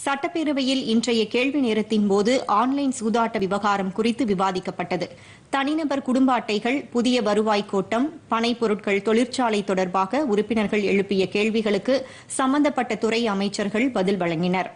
சட்டப்பேரவையில் இன்றைய கேள்வி நேரத்தின் போது ஆன்லைன் சூதாட்ட விவகாரம் குறித்து விவாதிக்கப்பட்டது தனிநபர் குடும்ப அட்டைகள் புதிய வருவாய் கோட்டம் பனைப் பொருட்கள் தொழிற்சாலை தொடர்பாக உறுப்பினர்கள் எழுப்பிய கேள்விகளுக்கு சம்பந்தப்பட்ட துறை அமைச்சர்கள் பதில் வழங்கினர்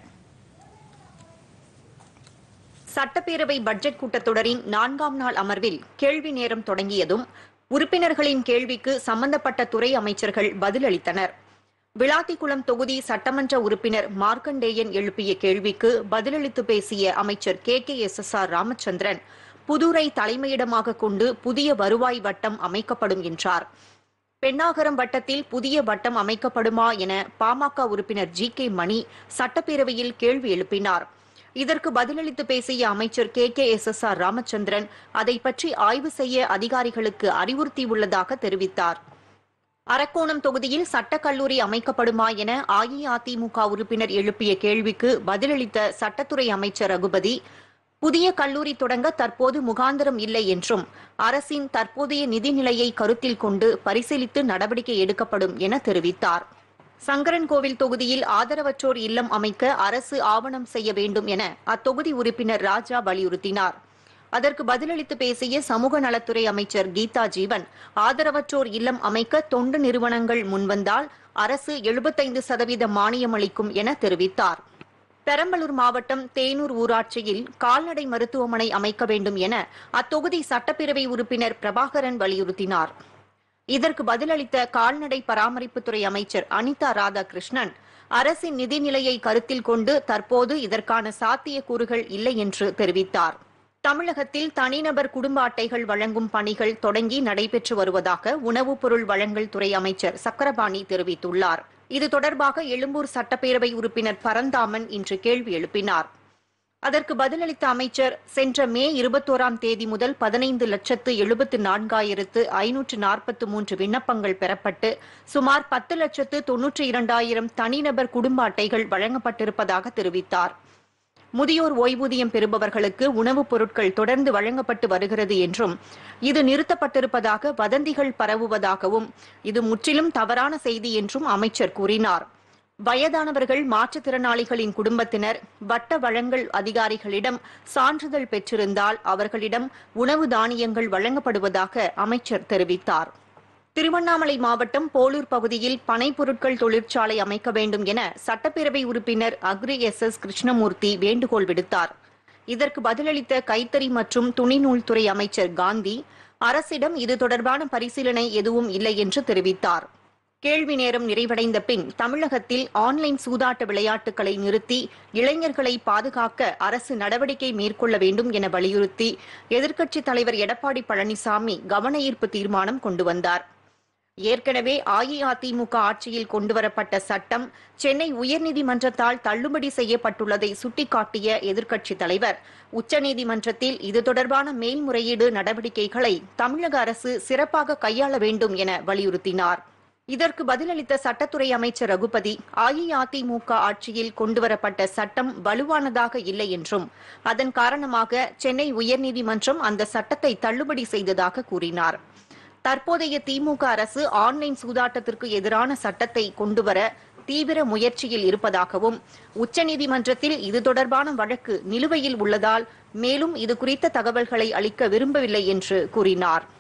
சட்டப்பேரவை பட்ஜெட் கூட்டத்தொடரின் நான்காம் நாள் அமர்வில் கேள்வி நேரம் தொடங்கியதும் உறுப்பினர்களின் கேள்விக்கு சம்பந்தப்பட்ட துறை அமைச்சர்கள் பதிலளித்தனர் விளாத்திக்குளம் தொகுதி சட்டமன்ற உறுப்பினர் மார்க்கண்டேயன் எழுப்பிய கேள்விக்கு பதிலளித்து பேசிய அமைச்சர் K K S S R Ramachandran புதூரை தலைமையிடமாக கொண்டு புதிய வருவாய் வட்டம் அமைக்கப்படும் என்றார் பெண்ணாகரம் வட்டத்தில் புதிய வட்டம் அமைக்கப்படுமா என பாமக உறுப்பினர் ஜி கே மணி சட்டப்பேரவையில் கேள்வி எழுப்பினார் இதற்கு பதிலளித்து பேசிய அமைச்சர் K K S S R Ramachandran அதை பற்றி ஆய்வு செய்ய அதிகாரிகளுக்கு அறிவுறுத்தியுள்ளதாக தெரிவித்தார் அரக்கோணம் தொகுதியில் சட்டக்கல்லூரி அமைக்கப்படுமா என அஇஅதிமுக உறுப்பினர் எழுப்பிய கேள்விக்கு பதிலளித்த சட்டத்துறை அமைச்சர் ரகுபதி புதிய கல்லூரி தொடங்க தற்போது முகாந்திரம் இல்லை என்றும் அரசின் தற்போதைய நிதிநிலையை கருத்தில் கொண்டு பரிசீலித்து நடவடிக்கை எடுக்கப்படும் என தெரிவித்தார் சங்கரன்கோவில் தொகுதியில் ஆதரவற்றோர் இல்லம் அமைக்க அரசு ஆவணம் செய்ய வேண்டும் என அத்தொகுதி உறுப்பினர் ராஜா வலியுறுத்தினார் அதற்கு பதிலளித்து பேசிய சமூக நலத்துறை அமைச்சர் கீதா ஜீவன் ஆதரவற்றோர் இல்லம் அமைக்க தொண்டு நிறுவனங்கள் முன்வந்தால் அரசு எழுபத்தைந்து சதவீத மானியம் அளிக்கும் என தெரிவித்தார் பெரம்பலூர் மாவட்டம் தேனூர் ஊராட்சியில் கால்நடை மருத்துவமனை அமைக்க வேண்டும் என அத்தொகுதி சட்டப்பேரவை உறுப்பினர் பிரபாகரன் வலியுறுத்தினார் இதற்கு பதிலளித்த கால்நடை பராமரிப்புத்துறை அமைச்சர் அனிதா ராதாகிருஷ்ணன் அரசின் நிதிநிலையை கருத்தில் கொண்டு தற்போது இதற்கான சாத்தியக்கூறுகள் இல்லை என்று தெரிவித்தார் தமிழகத்தில் தனிநபர் குடும்ப அட்டைகள் வழங்கும் பணிகள் தொடங்கி நடைபெற்று வருவதாக உணவுப் பொருள் வழங்கல் துறை அமைச்சர் சக்கரபாணி தெரிவித்துள்ளார் இது தொடர்பாக எழும்பூர் சட்டப்பேரவை உறுப்பினர் பரந்தாமன் இன்று கேள்வி எழுப்பினார் அதற்கு பதிலளித்த அமைச்சர் சென்ற மே இருபத்தோராம் தேதி முதல் பதினைந்து லட்சத்து எழுபத்து நான்காயிரத்து ஐநூற்று நாற்பத்து மூன்று விண்ணப்பங்கள் பெறப்பட்டு சுமார் பத்து லட்சத்து தொன்னூற்றி இரண்டாயிரம் தனிநபர் குடும்ப அட்டைகள் வழங்கப்பட்டிருப்பதாக தெரிவித்தார் முதியோர் ஓய்வூதியம் பெறுபவர்களுக்கு உணவுப் பொருட்கள் தொடர்ந்து வழங்கப்பட்டு வருகிறது என்றும் இது நிறுத்தப்பட்டிருப்பதாக வதந்திகள் பரவுவதாகவும் இது முற்றிலும் தவறான செய்தி என்றும் அமைச்சர் கூறினார் வயதானவர்கள் மாற்றுத்திறனாளிகளின் குடும்பத்தினர் வட்ட வழங்கல் அதிகாரிகளிடம் சான்றிதழ் பெற்றிருந்தால் அவர்களிடம் உணவு தானியங்கள் வழங்கப்படுவதாக அமைச்சர் தெரிவித்தார் திருவண்ணாமலை மாவட்டம் போலூர் பகுதியில் பனைப் பொருட்கள் தொழிற்சாலை அமைக்க வேண்டும் என சட்டப்பேரவை உறுப்பினர் அக்ரி எஸ் எஸ் கிருஷ்ணமூர்த்தி வேண்டுகோள் விடுத்தார் இதற்கு பதிலளித்த கைத்தறி மற்றும் துணிநூல்துறை அமைச்சர் காந்தி அரசிடம் இது தொடர்பான பரிசீலனை எதுவும் இல்லை என்று தெரிவித்தார் கேள்வி நேரம் நிறைவடைந்த பின் தமிழகத்தில் ஆன்லைன் சூதாட்ட விளையாட்டுகளை நிறுத்தி இளைஞர்களை பாதுகாக்க அரசு நடவடிக்கை மேற்கொள்ள வேண்டும் என வலியுறுத்தி எதிர்க்கட்சித் தலைவர் எடப்பாடி பழனிசாமி கவன ஈர்ப்பு தீர்மானம் கொண்டு வந்தார் ஏற்கனவே அஇஅதிமுக ஆட்சியில் கொண்டுவரப்பட்ட சட்டம் சென்னை உயர்நீதிமன்றத்தால் தள்ளுபடி செய்யப்பட்டுள்ளதை சுட்டிக்காட்டிய எதிர்க்கட்சித் தலைவர் உச்சநீதிமன்றத்தில் இது தொடர்பான மேல்முறையீடு நடவடிக்கைகளை தமிழக அரசு சிறப்பாக கையாள வேண்டும் என வலியுறுத்தினார் இதற்கு பதிலளித்த சட்டத்துறை அமைச்சர் ரகுபதி அஇஅதிமுக ஆட்சியில் கொண்டுவரப்பட்ட சட்டம் வலுவானதாக இல்லை என்றும் அதன் காரணமாக சென்னை உயர்நீதிமன்றம் அந்த சட்டத்தை தள்ளுபடி செய்ததாக கூறினார் தற்போதைய திமுக அரசு ஆன்லைன் சூதாட்டத்திற்கு எதிரான சட்டத்தை கொண்டுவர தீவிர முயற்சியில் இருப்பதாகவும் உச்சநீதிமன்றத்தில் இது தொடர்பான வழக்கு நிலுவையில் உள்ளதால் மேலும் இது குறித்த தகவல்களை அளிக்க விரும்பவில்லை என்று கூறினார்